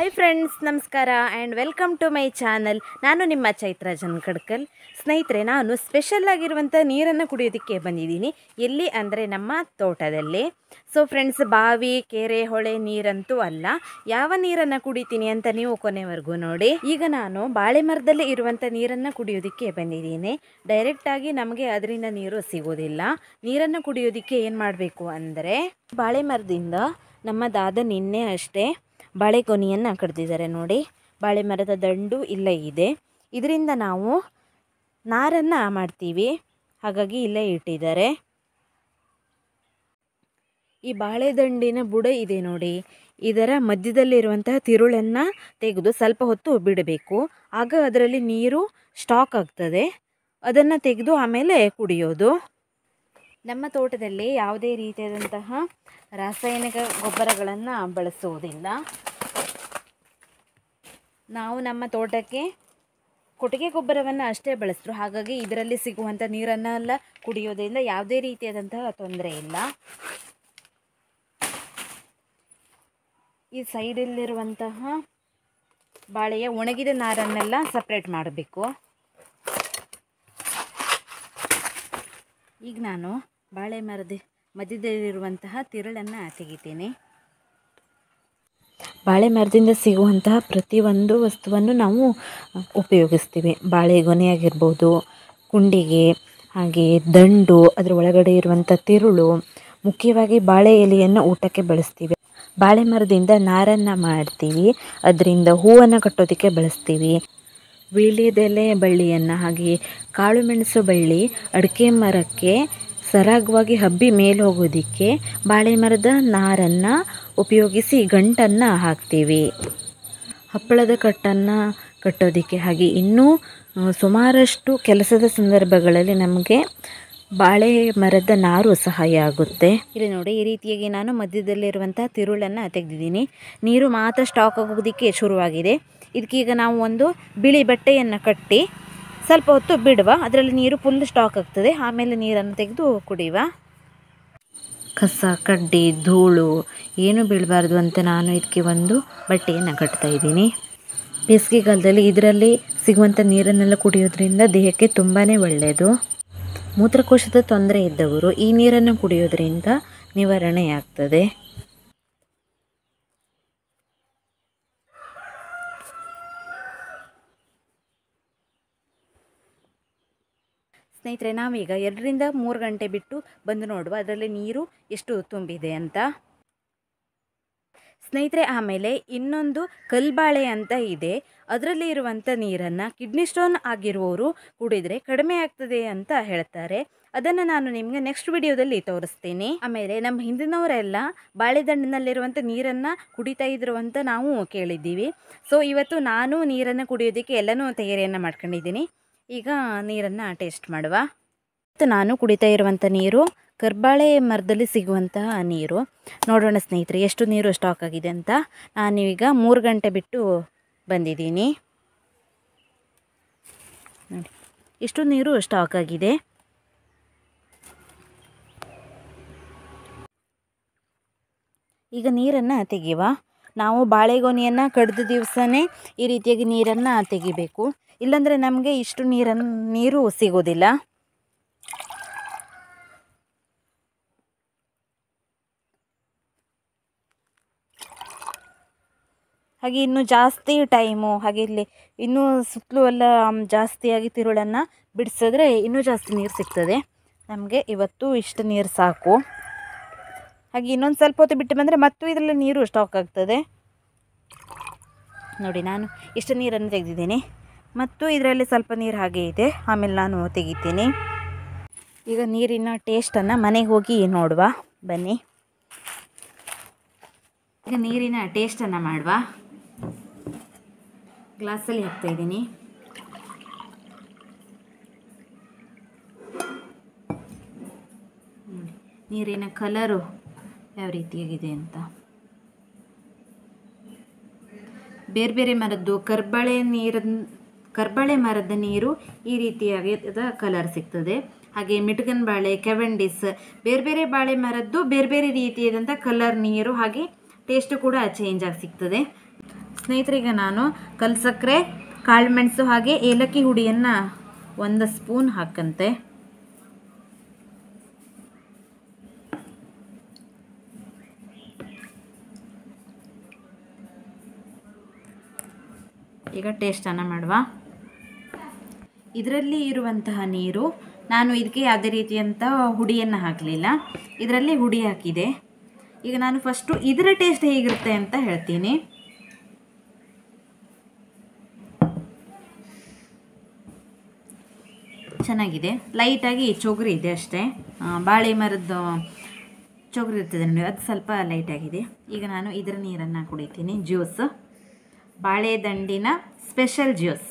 hi friends ನಮಸ್ಕಾರ and welcome to my channel ನಾನು ನಿಮ್ಮ ಚೈತ್ರ ಜನ್ಕಡ್ಕಲ್ ಸ್ನೇಹಿತರೆ ನಾನು ಸ್ಪೆಷಲ್ ಆಗಿರುವಂಥ ನೀರನ್ನು ಕುಡಿಯೋದಕ್ಕೆ ಬಂದಿದ್ದೀನಿ ಎಲ್ಲಿ ಅಂದರೆ ನಮ್ಮ ತೋಟದಲ್ಲಿ ಸೊ ಫ್ರೆಂಡ್ಸ್ ಬಾವಿ ಕೆರೆ ಹೊಳೆ ನೀರಂತೂ ಅಲ್ಲ ಯಾವ ನೀರನ್ನು ಕುಡಿತೀನಿ ಅಂತ ನೀವು ಕೊನೆವರೆಗೂ ನೋಡಿ ಈಗ ನಾನು ಬಾಳೆ ಮರದಲ್ಲಿ ಇರುವಂಥ ನೀರನ್ನು ಕುಡಿಯೋದಕ್ಕೆ ಬಂದಿದ್ದೀನಿ ಡೈರೆಕ್ಟಾಗಿ ನಮಗೆ ಅದರಿಂದ ನೀರು ಸಿಗೋದಿಲ್ಲ ನೀರನ್ನು ಕುಡಿಯೋದಕ್ಕೆ ಏನು ಮಾಡಬೇಕು ಅಂದರೆ ಬಾಳೆ ಮರದಿಂದ ನಮ್ಮ ದಾದ ನಿನ್ನೆ ಅಷ್ಟೇ ಬಾಳೆಗೊನೆಯನ್ನು ಕಡ್ದಿದ್ದಾರೆ ನೋಡಿ ಬಾಳೆ ಮರದ ದಂಡು ಇಲ್ಲೇ ಇದೆ ಇದರಿಂದ ನಾವು ನಾರನ್ನು ಮಾಡ್ತೀವಿ ಹಾಗಾಗಿ ಇಲ್ಲೇ ಇಟ್ಟಿದ್ದಾರೆ ಈ ಬಾಳೆದಂಡಿನ ಬುಡ ಇದೆ ನೋಡಿ ಇದರ ಮಧ್ಯದಲ್ಲಿರುವಂತಹ ತಿರುಳನ್ನು ತೆಗೆದು ಸ್ವಲ್ಪ ಹೊತ್ತು ಬಿಡಬೇಕು ಆಗ ಅದರಲ್ಲಿ ನೀರು ಸ್ಟಾಕ್ ಆಗ್ತದೆ ಅದನ್ನು ತೆಗೆದು ಆಮೇಲೆ ಕುಡಿಯೋದು ನಮ್ಮ ತೋಟದಲ್ಲಿ ಯಾವುದೇ ರೀತಿಯಾದಂತಹ ರಾಸಾಯನಿಕ ಗೊಬ್ಬರಗಳನ್ನು ಬಳಸುವುದಿಲ್ಲ ನಾವು ನಮ್ಮ ತೋಟಕ್ಕೆ ಕೊಟ್ಟಿಗೆ ಗೊಬ್ಬರವನ್ನು ಅಷ್ಟೇ ಬಳಸಿದ್ರು ಹಾಗಾಗಿ ಇದರಲ್ಲಿ ಸಿಗುವಂಥ ನೀರನ್ನೆಲ್ಲ ಕುಡಿಯೋದ್ರಿಂದ ಯಾವುದೇ ರೀತಿಯಾದಂತಹ ತೊಂದರೆ ಇಲ್ಲ ಈ ಸೈಡಲ್ಲಿರುವಂತಹ ಬಾಳೆಯ ಒಣಗಿದ ನಾರನ್ನೆಲ್ಲ ಸಪ್ರೇಟ್ ಮಾಡಬೇಕು ಈಗ ನಾನು ಬಾಳೆ ಮರದ ಮಧ್ಯದಲ್ಲಿರುವಂತಹ ತಿರುಳನ್ನು ತೆಗಿತೀನಿ ಬಾಳೆ ಮರದಿಂದ ಸಿಗುವಂತಹ ಪ್ರತಿಯೊಂದು ವಸ್ತುವನ್ನು ನಾವು ಉಪಯೋಗಿಸ್ತೀವಿ ಬಾಳೆ ಗೊನೆ ಆಗಿರ್ಬೋದು ಕುಂಡಿಗೆ ಹಾಗೆ ದಂಡು ಅದರ ಒಳಗಡೆ ಇರುವಂಥ ತಿರುಳು ಮುಖ್ಯವಾಗಿ ಬಾಳೆ ಎಲೆಯನ್ನು ಊಟಕ್ಕೆ ಬಳಸ್ತೀವಿ ಬಾಳೆ ಮರದಿಂದ ನಾರನ್ನು ಮಾಡ್ತೀವಿ ಅದರಿಂದ ಹೂವನ್ನು ಕಟ್ಟೋದಕ್ಕೆ ಬಳಸ್ತೀವಿ ವೀಳ್ಯದೆಲೆ ಬಳ್ಳಿಯನ್ನು ಹಾಗೆ ಕಾಳು ಮೆಣಸು ಬಳ್ಳಿ ಅಡಿಕೆ ಮರಕ್ಕೆ ಸರಾಗವಾಗಿ ಹಬ್ಬಿ ಮೇಲೆ ಹೋಗೋದಕ್ಕೆ ಬಾಳೆ ಮರದ ನಾರನ್ನು ಉಪಯೋಗಿಸಿ ಗಂಟನ್ನು ಹಾಕ್ತೀವಿ ಹಪ್ಪಳದ ಕಟ್ಟನ್ನು ಕಟ್ಟೋದಕ್ಕೆ ಹಾಗೆ ಇನ್ನೂ ಸುಮಾರಷ್ಟು ಕೆಲಸದ ಸಂದರ್ಭಗಳಲ್ಲಿ ನಮಗೆ ಬಾಳೆ ಮರದ ನಾರು ಸಹಾಯ ಆಗುತ್ತೆ ಇಲ್ಲಿ ನೋಡಿ ಈ ರೀತಿಯಾಗಿ ನಾನು ಮಧ್ಯದಲ್ಲಿರುವಂಥ ತಿರುಳನ್ನು ತೆಗೆದಿದ್ದೀನಿ ನೀರು ಮಾತ್ರ ಸ್ಟಾಕ್ ಆಗೋದಕ್ಕೆ ಶುರುವಾಗಿದೆ ಇದಕ್ಕೀಗ ನಾವು ಒಂದು ಬಿಳಿ ಬಟ್ಟೆಯನ್ನು ಕಟ್ಟಿ ಸ್ವಲ್ಪ ಹೊತ್ತು ಬಿಡುವ ಅದರಲ್ಲಿ ನೀರು ಫುಲ್ ಸ್ಟಾಕ್ ಆಗ್ತದೆ ಆಮೇಲೆ ನೀರನ್ನು ತೆಗೆದು ಕುಡಿಯುವ ಕಸ ಕಡ್ಡಿ ಧೂಳು ಏನು ಬೀಳಬಾರ್ದು ಅಂತ ನಾನು ಇದಕ್ಕೆ ಒಂದು ಬಟ್ಟೆಯನ್ನು ಕಟ್ತಾ ಇದ್ದೀನಿ ಬೇಸಿಗೆಗಾಲದಲ್ಲಿ ಇದರಲ್ಲಿ ಸಿಗುವಂಥ ನೀರನ್ನೆಲ್ಲ ಕುಡಿಯೋದ್ರಿಂದ ದೇಹಕ್ಕೆ ತುಂಬಾ ಒಳ್ಳೆಯದು ಮೂತ್ರಕೋಶದ ತೊಂದರೆ ಇದ್ದವರು ಈ ನೀರನ್ನು ಕುಡಿಯೋದ್ರಿಂದ ನಿವಾರಣೆಯಾಗ್ತದೆ ಸ್ನೇಹಿತರೆ ನಾವೀಗ ಎರಡರಿಂದ ಮೂರು ಗಂಟೆ ಬಿಟ್ಟು ಬಂದು ನೋಡುವ ಅದರಲ್ಲಿ ನೀರು ಎಷ್ಟು ತುಂಬಿದೆ ಅಂತ ಸ್ನೇಹಿತರೆ ಆಮೇಲೆ ಇನ್ನೊಂದು ಕಲ್ಬಾಳೆ ಅಂತ ಇದೆ ಅದರಲ್ಲಿ ಇರುವಂಥ ನೀರನ್ನು ಕಿಡ್ನಿ ಸ್ಟೋನ್ ಆಗಿರುವವರು ಕುಡಿದರೆ ಕಡಿಮೆ ಆಗ್ತದೆ ಅಂತ ಹೇಳ್ತಾರೆ ಅದನ್ನು ನಾನು ನಿಮಗೆ ನೆಕ್ಸ್ಟ್ ವಿಡಿಯೋದಲ್ಲಿ ತೋರಿಸ್ತೀನಿ ಆಮೇಲೆ ನಮ್ಮ ಹಿಂದಿನವರೆಲ್ಲ ಬಾಳೆದಂಡಿನಲ್ಲಿರುವಂಥ ನೀರನ್ನು ಕುಡಿತಾ ಇದ್ರು ಅಂತ ನಾವು ಕೇಳಿದ್ದೀವಿ ಸೊ ಇವತ್ತು ನಾನು ನೀರನ್ನು ಕುಡಿಯೋದಕ್ಕೆ ಎಲ್ಲನೂ ತಯಾರಿಯನ್ನು ಮಾಡ್ಕೊಂಡಿದ್ದೀನಿ ಈಗ ನೀರನ್ನು ಟೇಸ್ಟ್ ಮಾಡುವ ಮತ್ತು ನಾನು ಕುಡಿತಾ ಇರುವಂಥ ನೀರು ಕರ್ಬಾಳೆ ಮರದಲ್ಲಿ ಸಿಗುವಂತಹ ನೀರು ನೋಡೋಣ ಸ್ನೇಹಿತರೆ ಎಷ್ಟು ನೀರು ಸ್ಟಾಕ್ ಆಗಿದೆ ಅಂತ ನಾನೀಗ ಮೂರು ಗಂಟೆ ಬಿಟ್ಟು ಬಂದಿದ್ದೀನಿ ನೋಡಿ ಇಷ್ಟು ನೀರು ಸ್ಟಾಕ್ ಆಗಿದೆ ಈಗ ನೀರನ್ನು ತೆಗೆಯುವ ನಾವು ಬಾಳೆಗೊನೆಯನ್ನು ಕಡ್ದ ದಿವಸನೇ ಈ ರೀತಿಯಾಗಿ ನೀರನ್ನು ತೆಗಿಬೇಕು ಇಲ್ಲಾಂದರೆ ನಮಗೆ ಇಷ್ಟು ನೀರನ್ನು ನೀರು ಸಿಗೋದಿಲ್ಲ ಹಾಗೆ ಇನ್ನು ಜಾಸ್ತಿ ಟೈಮು ಹಾಗೆ ಇಲ್ಲಿ ಇನ್ನೂ ಸುತ್ತಲೂ ಎಲ್ಲ ಜಾಸ್ತಿಯಾಗಿ ತಿರುಳನ್ನು ಬಿಡಿಸಿದ್ರೆ ಇನ್ನೂ ಜಾಸ್ತಿ ನೀರು ಸಿಗ್ತದೆ ನಮಗೆ ಇವತ್ತು ಇಷ್ಟು ನೀರು ಸಾಕು ಹಾಗೆ ಇನ್ನೊಂದು ಸ್ವಲ್ಪ ಹೊತ್ತು ಬಿಟ್ಟು ಬಂದರೆ ಮತ್ತು ಇದರಲ್ಲಿ ನೀರು ಸ್ಟಾಕ್ ಆಗ್ತದೆ ನೋಡಿ ನಾನು ಇಷ್ಟು ನೀರನ್ನು ತೆಗೆದಿದ್ದೀನಿ ಮತ್ತು ಇದರಲ್ಲಿ ಸ್ವಲ್ಪ ನೀರು ಹಾಗೆ ಇದೆ ಆಮೇಲೆ ನಾನು ತೆಗಿತೀನಿ ಈಗ ನೀರಿನ ಟೇಸ್ಟನ್ನು ಮನೆಗೆ ಹೋಗಿ ನೋಡುವ ಬನ್ನಿ ಈಗ ನೀರಿನ ಟೇಸ್ಟನ್ನು ಮಾಡುವ ಗ್ಲಾಸಲ್ಲಿ ಹಾಕ್ತಾಯಿದ್ದೀನಿ ನೀರಿನ ಕಲರು ಯಾವ ರೀತಿಯಾಗಿದೆ ಅಂತ ಬೇರೆ ಬೇರೆ ಮರದ್ದು ಕರ್ಬಳೆ ನೀರ ಕರ್ಬಳೆ ಮರದ ನೀರು ಈ ರೀತಿಯಾಗಿ ಕಲರ್ ಸಿಗ್ತದೆ ಹಾಗೆ ಮಿಟ್ಗನ್ ಬಾಳೆ ಕೆವೆಂಡಿಸ್ ಬೇರೆ ಬೇರೆ ಬಾಳೆ ಮರದ್ದು ಬೇರೆ ಬೇರೆ ರೀತಿಯಾದಂಥ ಕಲರ್ ನೀರು ಹಾಗೆ ಟೇಸ್ಟ್ ಕೂಡ ಚೇಂಜ್ ಆಗಿ ಸಿಗ್ತದೆ ಸ್ನೇಹಿತರಿಗೆ ನಾನು ಕಲ್ಸಕ್ಕರೆ ಕಾಳುಮೆಣಸು ಹಾಗೆ ಏಲಕ್ಕಿ ಹುಡಿಯನ್ನು ಒಂದು ಸ್ಪೂನ್ ಹಾಕಂತೆ ಈಗ ಟೇಸ್ಟನ್ನು ಮಾಡುವ ಇದರಲ್ಲಿ ಇರುವಂತಹ ನೀರು ನಾನು ಇದಕ್ಕೆ ಯಾವುದೇ ರೀತಿಯಂಥ ಹುಡಿಯನ್ನು ಹಾಕಲಿಲ್ಲ ಇದರಲ್ಲಿ ಹುಡಿ ಹಾಕಿದೆ ಈಗ ನಾನು ಫಸ್ಟು ಇದರ ಟೇಸ್ಟ್ ಹೇಗಿರುತ್ತೆ ಅಂತ ಹೇಳ್ತೀನಿ ಚೆನ್ನಾಗಿದೆ ಲೈಟಾಗಿ ಚೊಗುರಿ ಇದೆ ಅಷ್ಟೇ ಆ, ಬಾಳೆ ಮರದ್ದು ಚೊಗುರಿ ಇರ್ತದೆ ನೋಡಿ ಅದು ಸ್ವಲ್ಪ ಲೈಟಾಗಿದೆ ಈಗ ನಾನು ಇದರ ನೀರನ್ನು ಕುಡಿತೀನಿ ಜ್ಯೂಸ್ ಬಾಳೆ ದಂಡಿನ ಸ್ಪೆಷಲ್ ಜ್ಯೂಸ್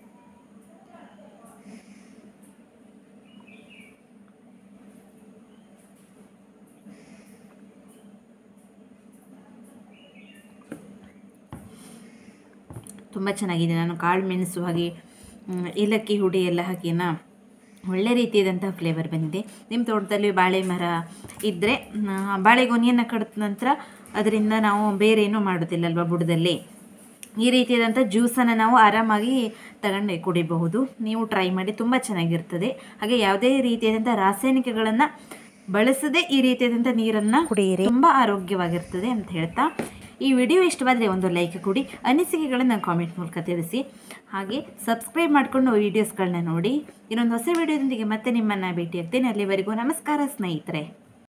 ತುಂಬ ಚೆನ್ನಾಗಿದೆ ನಾನು ಕಾಳು ಮೆಣಸು ಹಾಗೆ ಮ್, ಏಲಕ್ಕಿ ಹುಡಿ ಎಲ್ಲ ಹಾಕಿನ ಒಳ್ಳೆ ರೀತಿಯಾದಂಥ ಫ್ಲೇವರ್ ಬಂದಿದೆ ನಿಮ್ಮ ತೋಟದಲ್ಲಿ ಬಾಳೆ ಮರ ಇದ್ದರೆ ಬಾಳೆಗೊನೆಯನ್ನು ಕಡಿದ ನಂತರ ಅದರಿಂದ ನಾವು ಬೇರೆ ಏನೂ ಮಾಡೋದಿಲ್ಲಲ್ವ ಬುಡದಲ್ಲಿ ಈ ರೀತಿಯಾದಂಥ ಜ್ಯೂಸನ್ನು ನಾವು ಆರಾಮಾಗಿ ತಗೊಂಡು ಕುಡಿಬಹುದು ನೀವು ಟ್ರೈ ಮಾಡಿ ತುಂಬ ಚೆನ್ನಾಗಿರ್ತದೆ ಹಾಗೆ ಯಾವುದೇ ರೀತಿಯಾದಂಥ ರಾಸಾಯನಿಕಗಳನ್ನು ಬಳಸದೆ ಈ ರೀತಿಯಾದಂಥ ನೀರನ್ನು ಕುಡಿಯಿರಿ ತುಂಬ ಆರೋಗ್ಯವಾಗಿರ್ತದೆ ಅಂತ ಹೇಳ್ತಾ ಈ ವಿಡಿಯೋ ಇಷ್ಟವಾದರೆ ಒಂದು ಲೈಕ್ ಕೊಡಿ ಅನಿಸಿಕೆಗಳನ್ನು ಕಾಮೆಂಟ್ ಮೂಲಕ ತಿಳಿಸಿ ಹಾಗೆ ಸಬ್ಸ್ಕ್ರೈಬ್ ಮಾಡಿಕೊಂಡು ವೀಡಿಯೋಸ್ಗಳನ್ನ ನೋಡಿ ಇನ್ನೊಂದು ಹೊಸ ವಿಡಿಯೋದೊಂದಿಗೆ ಮತ್ತೆ ನಿಮ್ಮನ್ನು ಭೇಟಿಯಾಗ್ತೇನೆ ಅಲ್ಲಿವರೆಗೂ ನಮಸ್ಕಾರ ಸ್ನೇಹಿತರೆ